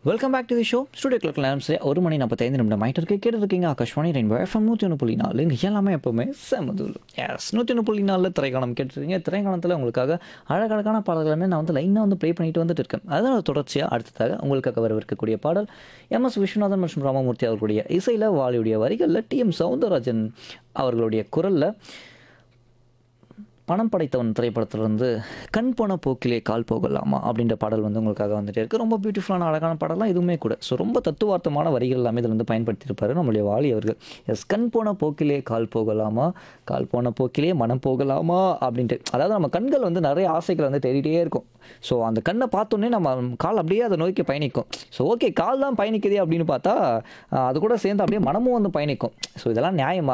welcome back to the show studio கிளக் லேம்ஸ் ஒரு மணி நாற்பத்தைந்து நிமிடம் ஆகிட்டு இருக்கு கேட்டு இருக்கீங்க ஆகாஷ்வாணி ரெயின்போ எஃப்எம் நூற்றி ஒன்று புள்ளி நாலு இங்கே எல்லாமே எப்போவுமே செமதூல் எஸ் நூற்றி ஒன்று புள்ளி நாலில் திரைக்காலம் கேட்டுருக்கீங்க திரைக்காலத்தில் உங்களுக்காக அழகழகான பாடல்களுமே நான் வந்து லைனாக வந்து ப்ளே பண்ணிட்டு வந்துட்டு இருக்கேன் அதனால் தொடர்ச்சியாக அடுத்ததாக உங்களுக்காக வரவிருக்கக்கூடிய பாடல் எம் எஸ் விஸ்வநாதன் மற்றும் ராமமூர்த்தி அவர்களுடைய இசையில் வாலியுடைய வரிகளில் டி எம் சவுந்தரராஜன் அவர்களுடைய குரலில் பணம் படைத்தவன் திரைப்படத்திலிருந்து கண் போன போக்கிலே கால் போகலாமா அப்படின்ற பாடல் வந்து உங்களுக்காக வந்துட்டே இருக்குது ரொம்ப பியூட்டிஃபுல்லான அழகான பாடலாம் இதுவுமே கூட ஸோ ரொம்ப தத்துவார்த்தமான வரிகள் எல்லாமே இதில் வந்து பயன்படுத்தியிருப்பாரு நம்மளுடைய வாலி அவர்கள் எஸ் கண் போன போக்கிலே கால் போகலாமா கால் போன போக்கிலே மனம் போகலாமா அப்படின்ட்டு அதாவது நம்ம கண்கள் வந்து நிறைய ஆசைகள் வந்து தேடிட்டே இருக்கும் ஸோ அந்த கண்ணை பார்த்தோன்னே நம்ம கால் அப்படியே அதை நோக்கி பயணிக்கும் ஸோ ஓகே கால் தான் பயணிக்குதே அப்படின்னு பார்த்தா ஆஹ், அது கூட சேர்ந்து அப்படியே மனமும் வந்து பயணிக்கும் ஸோ இதெல்லாம் நியாயமா